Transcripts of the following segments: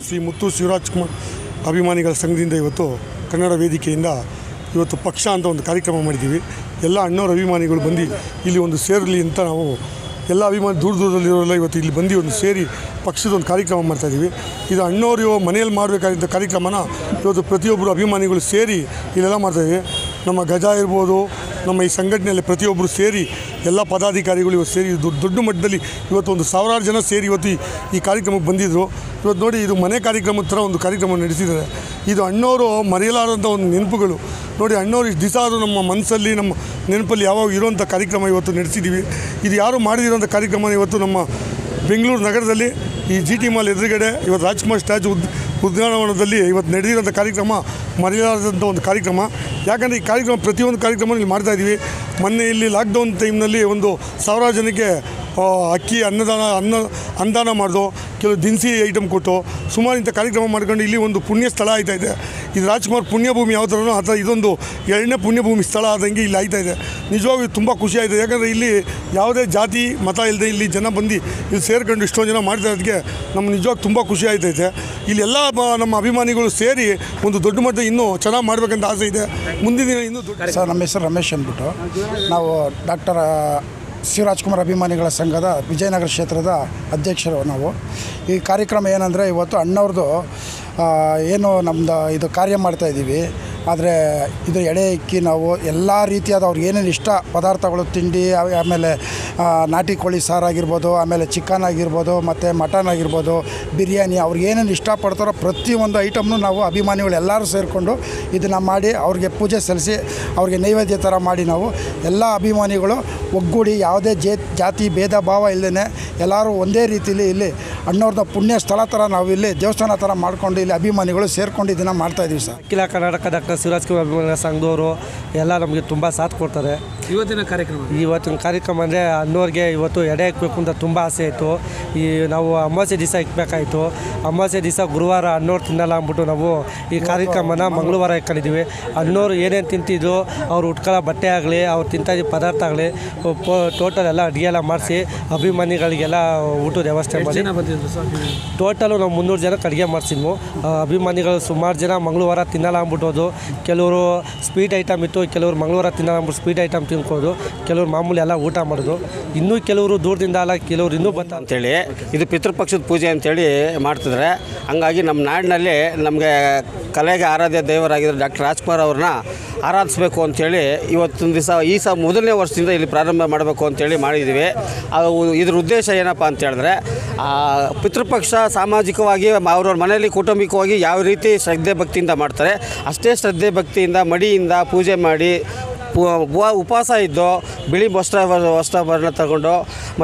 ಶ್ರೀ ಮುತ್ತು ಶಿವರಾಜ್ ಕುಮಾರ್ ಅಭಿಮಾನಿಗಳ ಸಂಘದಿಂದ ಇವತ್ತು ಕನ್ನಡ ವೇದಿಕೆಯಿಂದ ಇವತ್ತು ಪಕ್ಷ ಅಂತ ಒಂದು ಕಾರ್ಯಕ್ರಮ ಮಾಡಿದ್ದೀವಿ ಎಲ್ಲ ಅಣ್ಣವ್ರ ಅಭಿಮಾನಿಗಳು ಬಂದು ಇಲ್ಲಿ ಒಂದು ಸೇರಲಿ ಅಂತ ನಾವು ಎಲ್ಲ ಅಭಿಮಾನಿ ದೂರ ದೂರದಲ್ಲಿರೋರೆಲ್ಲ ಇವತ್ತು ಇಲ್ಲಿ ಬಂದು ಒಂದು ಸೇರಿ ಪಕ್ಷದ ಒಂದು ಕಾರ್ಯಕ್ರಮ ಮಾಡ್ತಾಯಿದ್ದೀವಿ ಇದು ಅಣ್ಣವರು ಮನೆಯಲ್ಲಿ ಮಾಡಬೇಕಾದಂಥ ಕಾರ್ಯಕ್ರಮನ ಇವತ್ತು ಪ್ರತಿಯೊಬ್ಬರು ಅಭಿಮಾನಿಗಳು ಸೇರಿ ಇಲ್ಲೆಲ್ಲ ಮಾಡ್ತಾಯಿದ್ದೀವಿ ನಮ್ಮ ಗಜ ಇರ್ಬೋದು ನಮ್ಮ ಈ ಸಂಘಟನೆಯಲ್ಲಿ ಪ್ರತಿಯೊಬ್ಬರು ಸೇರಿ ಎಲ್ಲ ಪದಾಧಿಕಾರಿಗಳು ಇವತ್ತು ಸೇರಿ ದೊಡ್ಡ ದೊಡ್ಡ ಮಟ್ಟದಲ್ಲಿ ಇವತ್ತು ಒಂದು ಸಾವಿರಾರು ಜನ ಸೇರಿ ಇವತ್ತು ಈ- ಈ ಕಾರ್ಯಕ್ರಮಕ್ಕೆ ಬಂದಿದ್ದರು ಇವತ್ತು ನೋಡಿ ಇದು ಮನೆ ಕಾರ್ಯಕ್ರಮದ ಥರ ಒಂದು ಕಾರ್ಯಕ್ರಮ ನಡೆಸಿದ್ದಾರೆ ಇದು ಅಣ್ಣವರು ಮರೆಯಲಾರಂಥ ಒಂದು ನೆನಪುಗಳು ನೋಡಿ ಅಣ್ಣವ್ರು ಇಷ್ಟು ದಿವಸ ಆದರೂ ನಮ್ಮ ಮನಸ್ಸಲ್ಲಿ ನಮ್ಮ ನೆನಪಲ್ಲಿ ಯಾವಾಗ ಇರೋವಂಥ ಕಾರ್ಯಕ್ರಮ ಇವತ್ತು ನಡೆಸಿದ್ದೀವಿ ಇದು ಯಾರು ಮಾಡದಿರೋಂಥ ಕಾರ್ಯಕ್ರಮ ಇವತ್ತು ನಮ್ಮ ಬೆಂಗಳೂರು ನಗರದಲ್ಲಿ ಈ ಜಿ ಟಿ ಮಾಲ್ ಎದುರುಗಡೆ ಇವತ್ತು ರಾಜ್ಕುಮಾರ್ ಸ್ಟ್ಯಾಚು ಉದ್ ಉದ್ಯಾನವನದಲ್ಲಿ ಇವತ್ತು ನಡೆದಿರೋಂಥ ಕಾರ್ಯಕ್ರಮ ಮರೆಯಲಾರದಂಥ ಒಂದು ಕಾರ್ಯಕ್ರಮ ಯಾಕಂದರೆ ಈ ಕಾರ್ಯಕ್ರಮ ಪ್ರತಿಯೊಂದು ಕಾರ್ಯಕ್ರಮ ಇಲ್ಲಿ ಮಾಡ್ತಾಯಿದ್ದೀವಿ ಮೊನ್ನೆ ಇಲ್ಲಿ ಲಾಕ್ಡೌನ್ ಟೈಮ್ನಲ್ಲಿ ಒಂದು ಸಾವಿರಾರು ಜನಕ್ಕೆ ಆ, ಅಕ್ಕಿ ಅನ್ನದಾನ ಅನ್ನ ಅನುದಾನ ಮಾಡಿದು ಕೆಲವು ದಿನಸಿ ಐಟಮ್ ಕೊಟ್ಟು ಸುಮಾರು ಇಂಥ ಕಾರ್ಯಕ್ರಮ ಮಾಡ್ಕೊಂಡು ಇಲ್ಲಿ ಒಂದು ಪುಣ್ಯ ಸ್ಥಳ ಆಯ್ತಾ ಇದೆ ಇದು ರಾಜ್ಕುಮಾರ್ ಪುಣ್ಯಭೂಮಿ ಯಾವ ಥರನೋ ಆ ಥರ ಇದೊಂದು ಎರಡನೇ ಪುಣ್ಯಭೂಮಿ ಸ್ಥಳ ಆದಂಗೆ ಇಲ್ಲಿ ಆಯ್ತಾ ಇದೆ ನಿಜವಾಗ್ಲೂ ತುಂಬ ಖುಷಿ ಆಯಿತು ಯಾಕಂದರೆ ಇಲ್ಲಿ ಯಾವುದೇ ಜಾತಿ ಮತ ಇಲ್ಲದೆ ಇಲ್ಲಿ ಜನ ಬಂದು ಇಲ್ಲಿ ಸೇರ್ಕೊಂಡು ಇಷ್ಟೊಂದು ಜನ ಮಾಡ್ತಾ ಇರೋದಕ್ಕೆ ನಮ್ಗೆ ನಿಜವಾಗಿ ತುಂಬ ಖುಷಿ ಆಯ್ತೈತೆ ಇಲ್ಲಿ ಎಲ್ಲ ಬ- ನಮ್ಮ ಅಭಿಮಾನಿಗಳು ಸೇರಿ ಒಂದು ದೊಡ್ಡ ಮಟ್ಟ ಇನ್ನೂ ಚೆನ್ನಾಗಿ ಮಾಡಬೇಕಂತ ಆಸೆ ಇದೆ ಮುಂದಿನ ದಿನ ಇನ್ನೂ ದೊಡ್ಡ ಸರ್ ನಮ್ಮ ಹೆಸರು ರಮೇಶ್ ಅಂದ್ಬಿಟ್ಟು ನಾವು ಡಾಕ್ಟರ್ ಶಿವರಾಜ್ಕುಮಾರ್ ಅಭಿಮಾನಿಗಳ ಸಂಘದ ವಿಜಯನಗರ ಕ್ಷೇತ್ರದ ಅಧ್ಯಕ್ಷರು ನಾವು ಈ ಕಾರ್ಯಕ್ರಮ ಏನಂದರೆ ಇವತ್ತು ಅಣ್ಣವ್ರದ್ದು ಆ, ಏನು ನಮ್ಮದು ಇದು ಕಾರ್ಯ ಮಾಡ್ತಾ ಇದ್ದೀವಿ ಆದರೆ ಇದು ಎಡೆ ಇಕ್ಕಿ ನಾವು ಎಲ್ಲ ರೀತಿಯಾದ ಅವ್ರಿಗೆ ಏನೇನು ಇಷ್ಟ ಪದಾರ್ಥಗಳು ತಿಂಡಿ ಆ- ಆಮೇಲೆ ಆ, ನಾಟಿ ಕೋಳಿ ಸಾರು ಆಗಿರ್ಬೋದು ಆಮೇಲೆ ಚಿಕನ್ ಆಗಿರ್ಬೋದು ಮತ್ತು ಮಟನ್ ಆಗಿರ್ಬೋದು ಬಿರಿಯಾನಿ ಅವ್ರಿಗೆ ಏನೇನು ಇಷ್ಟಪಡ್ತಾರೋ ಪ್ರತಿಯೊಂದು ಐಟಮ್ನು ನಾವು ಅಭಿಮಾನಿಗಳು ಎಲ್ಲರೂ ಸೇರಿಕೊಂಡು ಇದನ್ನು ಮಾಡಿ ಅವ್ರಿಗೆ ಪೂಜೆ ಸಲ್ಲಿಸಿ ಅವ್ರಿಗೆ ನೈವೇದ್ಯ ಥರ ಮಾಡಿ ನಾವು ಎಲ್ಲ ಅಭಿಮಾನಿಗಳು ಒಗ್ಗೂಡಿ ಯಾವುದೇ ಜೇ ಜಾತಿ ಭೇದ ಭಾವ ಇಲ್ಲದೇ ಎಲ್ಲರೂ ಒಂದೇ ರೀತಿಯಲ್ಲಿ ಇಲ್ಲಿ ಅಣ್ಣವ್ರದ್ದು ಪುಣ್ಯ ಸ್ಥಳ ಥರ ನಾವು ಇಲ್ಲಿ ದೇವಸ್ಥಾನ ಥರ ಮಾಡ್ಕೊಂಡು ಇಲ್ಲಿ ಅಭಿಮಾನಿಗಳು ಸೇರ್ಕೊಂಡು ಇದನ್ನು ಮಾಡ್ತಾಯಿದ್ದೀವಿ ಸರ್ ಅಖಿಲ ಕರ್ನಾಟಕ ಡಾಕ್ಟರ್ ಶಿವರಾಜ್ ಕುಮಾರ್ ಅಭಿಮಾನಿಗಳ ಸಂಘದವರು ಎಲ್ಲ ನಮಗೆ ತುಂಬ ಸಾಥ್ ಕೊಡ್ತಾರೆ ಇವತ್ತಿನ ಕಾರ್ಯಕ್ರಮ ಇವತ್ತಿನ ಕಾರ್ಯಕ್ರಮ ಅಂದರೆ ಅನ್ನೋರಿಗೆ ಇವತ್ತು ಎಡೆ ಇಕ್ಬೇಕು ಅಂತ ತುಂಬ ಆಸೆ ಇತ್ತು ಈ ನಾವು ಅಮಾವಾಸ್ಯೆ ದಿವಸ ಇಕ್ಬೇಕಾಯಿತು ಅಮಾವಾಸ್ಯೆ ದಿವಸ ಗುರುವಾರ ಅನ್ನೋರು ತಿನ್ನಲ್ಲ ಅಂದ್ಬಿಟ್ಟು ನಾವು ಈ ಕಾರ್ಯಕ್ರಮನ ಮಂಗಳವಾರ ಇಟ್ಕೊಂಡಿದ್ದೀವಿ ಅನ್ನೋರು ಏನೇನು ತಿಂತಿದ್ರು ಅವ್ರು ಉಟ್ಕೊಳ್ಳೋ ಬಟ್ಟೆ ಆಗಲಿ ಅವ್ರು ತಿಂತಾ ಇದ್ದ ಪದಾರ್ಥ ಆಗಲಿ ಟೋಟಲ್ ಎಲ್ಲ ಅಡುಗೆ ಎಲ್ಲ ಮಾಡಿಸಿ ಅಭಿಮಾನಿಗಳಿಗೆಲ್ಲ ಊಟದ ವ್ಯವಸ್ಥೆ ಮಾಡಿ ಜನ ಬಂದಿದ್ರು ಸರ್ ಟೋಟಲು ನಾವು ಮುನ್ನೂರು ಜನಕ್ಕೆ ಅಡುಗೆ ಮಾಡಿಸಿದ್ವು ಆ, ಅಭಿಮಾನಿಗಳು ಸುಮಾರು ಜನ ಮಂಗಳವಾರ ತಿನ್ನಲ್ಲ ಅಂದ್ಬಿಟ್ಟೋದು ಕೆಲವರು ಸ್ವೀಟ್ ಐಟಮ್ ಇತ್ತು ಕೆಲವರು ಮಂಗಳವಾರ ತಿನ್ನಲ್ಲ ಅಂದ್ಬಿಟ್ಟು ಸ್ವೀಟ್ ಐಟಮ್ ತಿನ್ಕೋದು ಕೆಲವರು ಮಾಮೂಲಿ ಎಲ್ಲ ಊಟ ಮಾಡೋದು ಇನ್ನೂ ಕೆಲವರು ದೂರದಿಂದ ಅಲ್ಲ ಕೆಲವರು ಇನ್ನೂ ಬಂತ ಅಂತೇಳಿ ಇದು ಪಿತೃಪಕ್ಷದ ಪೂಜೆ ಅಂತೇಳಿ ಮಾಡ್ತಿದ್ದಾರೆ ಹಂಗಾಗಿ ನಮ್ಮ ನಾಡಿನಲ್ಲಿ ನಮಗೆ ಕಲೆಗೆ ಆರಾಧ್ಯ ದೇವರಾಗಿದ್ದ ಡಾಕ್ಟರ್ ರಾಜ್ಕುಮಾರ್ ಅವ್ರನ್ನ ಆರಾಧಿಸ್ಬೇಕು ಅಂತೇಳಿ ಇವತ್ತೊಂದು ದಿವಸ ಈ ಸಹ ಮೊದಲನೇ ವರ್ಷದಿಂದ ಇಲ್ಲಿ ಪ್ರಾರಂಭ ಮಾಡಬೇಕು ಅಂತೇಳಿ ಮಾಡಿದ್ದೀವಿ ಅದು ಇದ್ರ ಉದ್ದೇಶ ಏನಪ್ಪ ಅಂತ ಹೇಳಿದ್ರೆ ಆ, ಪಿತೃಪಕ್ಷ ಸಾಮಾಜಿಕವಾಗಿ ಅವ್ರವ್ರ ಮನೆಯಲ್ಲಿ ಕೌಟುಂಬಿಕವಾಗಿ ಯಾವ ರೀತಿ ಶ್ರದ್ಧೆ ಭಕ್ತಿಯಿಂದ ಮಾಡ್ತಾರೆ ಅಷ್ಟೇ ಶ್ರದ್ಧೆ ಭಕ್ತಿಯಿಂದ ಮಡಿಯಿಂದ ಪೂಜೆ ಮಾಡಿ ಪು- ಉಪ- ಉಪವಾಸ ಇದ್ದು ಬಿಳಿ ವಸ್ತ್ರ ವಸ್ತ್ರಭರಣ ತಗೊಂಡು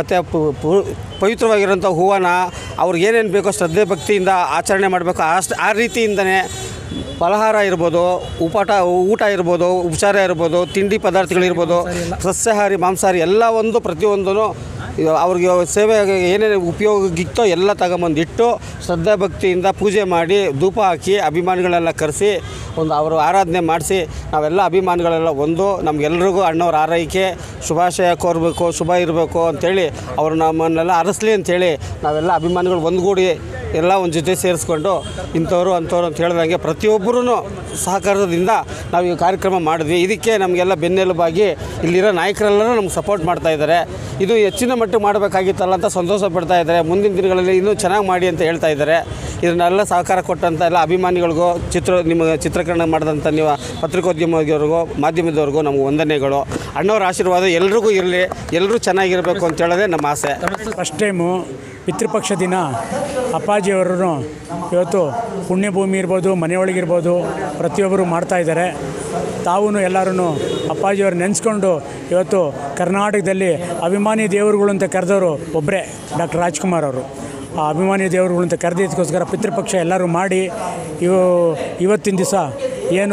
ಮತ್ತು ಪವಿತ್ರವಾಗಿರೋಂಥ ಹೂವನ್ನ ಅವ್ರಿಗೆ ಏನೇನು ಬೇಕೋ ಶ್ರದ್ಧೆ ಭಕ್ತಿಯಿಂದ ಆಚರಣೆ ಮಾಡಬೇಕು ಅಷ್ಟು ಆ ರೀತಿಯಿಂದನೇ ಫಲಹಾರ ಇರ್ಬೋದು ಉಪಾಟ ಊಟ ಇರ್ಬೋದು ಉಪಚಾರ ಇರ್ಬೋದು ತಿಂಡಿ ಪದಾರ್ಥಗಳಿರ್ಬೋದು ಸಸ್ಯಾಹಾರಿ ಮಾಂಸಾಹಾರಿ ಎಲ್ಲ ಒಂದು ಪ್ರತಿಯೊಂದೂ ಇದು ಅವ್ರಿಗೆ ಸೇವೆಗೆ ಏನೇನು ಉಪಯೋಗಕ್ಕಿತ್ತೋ ಎಲ್ಲ ತಗೊಂಬಂದಿಟ್ಟು ಶ್ರದ್ಧಾ ಭಕ್ತಿಯಿಂದ ಪೂಜೆ ಮಾಡಿ ಧೂಪ ಹಾಕಿ ಅಭಿಮಾನಿಗಳೆಲ್ಲ ಕರೆಸಿ ಒಂದು ಅವರು ಆರಾಧನೆ ಮಾಡಿಸಿ ನಾವೆಲ್ಲ ಅಭಿಮಾನಿಗಳೆಲ್ಲ ಒಂದು ನಮಗೆಲ್ರಿಗೂ ಅಣ್ಣವ್ರ ಆರೈಕೆ ಶುಭಾಶಯ ಕೋರಬೇಕು ಶುಭ ಇರಬೇಕು ಅಂಥೇಳಿ ಅವರು ನಮ್ಮನ್ನೆಲ್ಲ ಅರಸಲಿ ಅಂಥೇಳಿ ನಾವೆಲ್ಲ ಅಭಿಮಾನಿಗಳು ಒಂದುಗೂಡಿ ಎಲ್ಲ ಒಂದು ಜೊತೆ ಸೇರಿಸ್ಕೊಂಡು ಇಂಥವ್ರು ಅಂಥವ್ರು ಅಂತ ಹೇಳ್ದಂಗೆ ಪ್ರತಿಯೊಬ್ಬರೂ ಸಹಕಾರದಿಂದ ನಾವು ಈ ಕಾರ್ಯಕ್ರಮ ಮಾಡಿದ್ವಿ ಇದಕ್ಕೆ ನಮಗೆಲ್ಲ ಬೆನ್ನೆಲುಬಾಗಿ ಇಲ್ಲಿರೋ ನಾಯಕರೆಲ್ಲರೂ ನಮ್ಗೆ ಸಪೋರ್ಟ್ ಮಾಡ್ತಾ ಇದ್ದಾರೆ ಇದು ಹೆಚ್ಚಿನ ಮಟ್ಟಿಗೆ ಮಾಡಬೇಕಾಗಿತ್ತಲ್ಲ ಅಂತ ಸಂತೋಷ ಪಡ್ತಾ ಇದ್ದಾರೆ ಮುಂದಿನ ದಿನಗಳಲ್ಲಿ ಇನ್ನೂ ಚೆನ್ನಾಗಿ ಮಾಡಿ ಅಂತ ಹೇಳ್ತಾ ಇದ್ದಾರೆ ಇದನ್ನೆಲ್ಲ ಸಹಕಾರ ಕೊಟ್ಟಂಥ ಎಲ್ಲ ಅಭಿಮಾನಿಗಳಿಗೂ ಚಿತ್ರ ನಿಮ್ಮ ಚಿತ್ರೀಕರಣ ಮಾಡಿದಂಥ ನೀವು ಪತ್ರಿಕೋದ್ಯಮದವ್ರಿಗೂ ಮಾಧ್ಯಮದವ್ರಿಗೂ ನಮ್ಗೆ ವಂದನೆಗಳು ಅಣ್ಣವ್ರ ಆಶೀರ್ವಾದ ಎಲ್ರಿಗೂ ಇರಲಿ ಎಲ್ಲರೂ ಚೆನ್ನಾಗಿರಬೇಕು ಅಂತ ಹೇಳೋದೇ ನಮ್ಮ ಆಸೆ ಫಸ್ಟ್ ಟೈಮು ಪಿತೃಪಕ್ಷ ದಿನ ಅಪ್ಪಾಜಿಯವರು ಇವತ್ತು ಪುಣ್ಯಭೂಮಿ ಇರ್ಬೋದು ಮನೆಯೊಳಗಿರ್ಬೋದು ಪ್ರತಿಯೊಬ್ಬರು ಮಾಡ್ತಾ ಇದ್ದಾರೆ ತಾವೂ ಎಲ್ಲರೂ ಅಪ್ಪಾಜಿಯವ್ರು ನೆನೆಸ್ಕೊಂಡು ಇವತ್ತು ಕರ್ನಾಟಕದಲ್ಲಿ ಅಭಿಮಾನಿ ದೇವರುಗಳು ಅಂತ ಕರೆದವರು ಒಬ್ಬರೇ ಡಾಕ್ಟರ್ ರಾಜ್ಕುಮಾರ್ ಅವರು ಆ ಅಭಿಮಾನಿ ದೇವರುಗಳು ಅಂತ ಕರೆದಿದ್ದಕ್ಕೋಸ್ಕರ ಪಿತೃಪಕ್ಷ ಎಲ್ಲರೂ ಮಾಡಿ ಇವು ಇವತ್ತಿನ ದಿವಸ ಏನು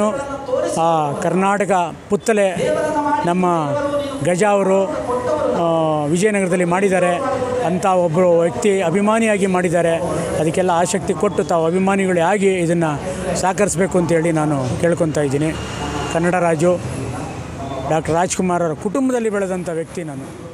ಆ ಕರ್ನಾಟಕ ಪುತ್ತಲೆ ನಮ್ಮ ಗಜ ಅವರು ಆ, ವಿಜಯನಗರದಲ್ಲಿ ಮಾಡಿದ್ದಾರೆ ಅಂಥ ಒಬ್ಬರು ವ್ಯಕ್ತಿ ಅಭಿಮಾನಿಯಾಗಿ ಮಾಡಿದ್ದಾರೆ ಅದಕ್ಕೆಲ್ಲ ಆಸಕ್ತಿ ಕೊಟ್ಟು ತಾವು ಅಭಿಮಾನಿಗಳೇ ಆಗಿ ಇದನ್ನು ಸಹಕರಿಸಬೇಕು ಅಂತೇಳಿ ನಾನು ಕೇಳ್ಕೊತಾ ಇದ್ದೀನಿ ಕನ್ನಡ ರಾಜು ಡಾಕ್ಟರ್ ರಾಜ್ಕುಮಾರ್ ಅವರ ಕುಟುಂಬದಲ್ಲಿ ಬೆಳೆದಂಥ ವ್ಯಕ್ತಿ ನಾನು